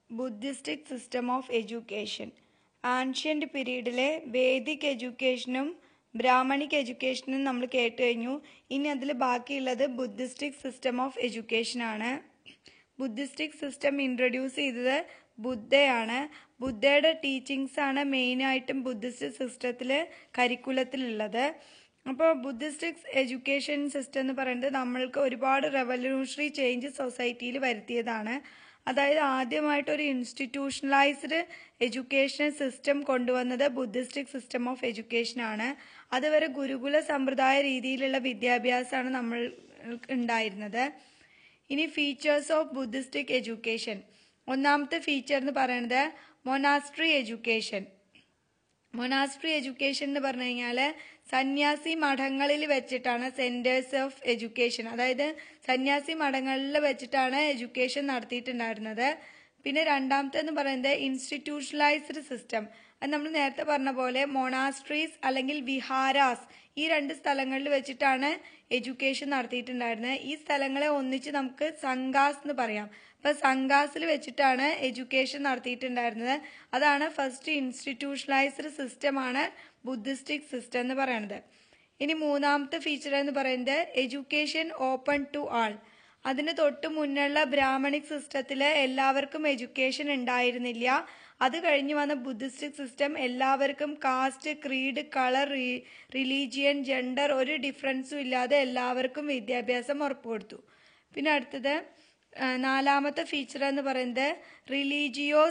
Buddhistic system of education ancient പീരീഡിലെ Vedic എഡ്യൂക്കേഷനും Brahmanic എഡ്യൂക്കേഷനും നമ്മൾ കേട്ട് കഴിഞ്ഞു ഇനി അതിൽ ബാക്കിയുള്ളത് ബുദ്ധിസ്റ്റിക് സിസ്റ്റം ഓഫ് എഡ്യൂക്കേഷൻ ആണ് ബുദ്ധിസ്റ്റിക് സിസ്റ്റം ഇൻട്രൊഡ്യൂസ് ചെയ്തത് ബുദ്ധയാണ് ബുദ്ധയുടെ ടീച്ചിങ്സ് ആണ് മെയിനായിട്ടും ബുദ്ധിസ്റ്റ് സിസ്റ്റത്തിൽ കരിക്കുലത്തിലുള്ളത് അപ്പോൾ ബുദ്ധിസ്റ്റിക് എഡ്യൂക്കേഷൻ സിസ്റ്റം എന്ന് പറയുന്നത് നമ്മൾക്ക് ഒരുപാട് റെവല്യൂഷണറി ചേഞ്ച് സൊസൈറ്റിയിൽ വരുത്തിയതാണ് അതായത് ആദ്യമായിട്ട് ഒരു ഇൻസ്റ്റിറ്റ്യൂഷണലൈസ്ഡ് എഡ്യൂക്കേഷൻ സിസ്റ്റം കൊണ്ടുവന്നത് ബുദ്ധിസ്റ്റിക് സിസ്റ്റം ഓഫ് എഡ്യൂക്കേഷൻ ആണ് അതുവരെ ഗുരുകുല സമ്പ്രദായ രീതിയിലുള്ള വിദ്യാഭ്യാസമാണ് നമ്മൾ ഉണ്ടായിരുന്നത് ഇനി ഫീച്ചേഴ്സ് ഓഫ് ബുദ്ധിസ്റ്റിക് എഡ്യൂക്കേഷൻ ഒന്നാമത്തെ ഫീച്ചർ എന്ന് പറയുന്നത് മൊനാസ്ട്രി എഡ്യൂക്കേഷൻ മൊനാസ്ട്രി എഡ്യൂക്കേഷൻ എന്ന് പറഞ്ഞു കഴിഞ്ഞാൽ സന്യാസി മഠങ്ങളിൽ വെച്ചിട്ടാണ് സെന്റേഴ്സ് ഓഫ് എഡ്യൂക്കേഷൻ അതായത് സന്യാസി മഠങ്ങളിൽ വെച്ചിട്ടാണ് എഡ്യൂക്കേഷൻ നടത്തിയിട്ടുണ്ടായിരുന്നത് പിന്നെ രണ്ടാമത്തെ എന്ന് പറയുന്നത് ഇൻസ്റ്റിറ്റ്യൂഷണലൈസ്ഡ് സിസ്റ്റം അത് നമ്മൾ നേരത്തെ പറഞ്ഞ പോലെ മൊണാസ്ട്രീസ് അല്ലെങ്കിൽ വിഹാരാസ് ഈ രണ്ട് സ്ഥലങ്ങളിൽ വെച്ചിട്ടാണ് എഡ്യൂക്കേഷൻ നടത്തിയിട്ടുണ്ടായിരുന്നത് ഈ സ്ഥലങ്ങളെ ഒന്നിച്ച് നമുക്ക് സംഘാസ് എന്ന് പറയാം അപ്പൊ സംഘാസിൽ വെച്ചിട്ടാണ് എഡ്യൂക്കേഷൻ നടത്തിയിട്ടുണ്ടായിരുന്നത് അതാണ് ഫസ്റ്റ് ഇൻസ്റ്റിറ്റ്യൂഷണലൈസ്ഡ് സിസ്റ്റമാണ് ബുദ്ധിസ്റ്റിക് സിസ്റ്റം എന്ന് പറയുന്നത് ഇനി മൂന്നാമത്തെ ഫീച്ചർ എന്ന് പറയുന്നത് എഡ്യൂക്കേഷൻ ഓപ്പൺ ടു ആൾ അതിന് തൊട്ട് മുന്നുള്ള ബ്രാഹ്മണിക് സിസ്റ്റത്തിൽ എല്ലാവർക്കും എഡ്യൂക്കേഷൻ ഉണ്ടായിരുന്നില്ല അത് കഴിഞ്ഞ് വന്ന ബുദ്ധിസ്റ്റിക് സിസ്റ്റം എല്ലാവർക്കും caste creed colour religion gender ഒരു ഡിഫറൻസും ഇല്ലാതെ എല്ലാവർക്കും വിദ്യാഭ്യാസം ഉറപ്പുകൊടുത്തു പിന്നെ അടുത്തത് നാലാമത്തെ ഫീച്ചർ എന്ന് പറയുന്നത് റിലീജിയോസ്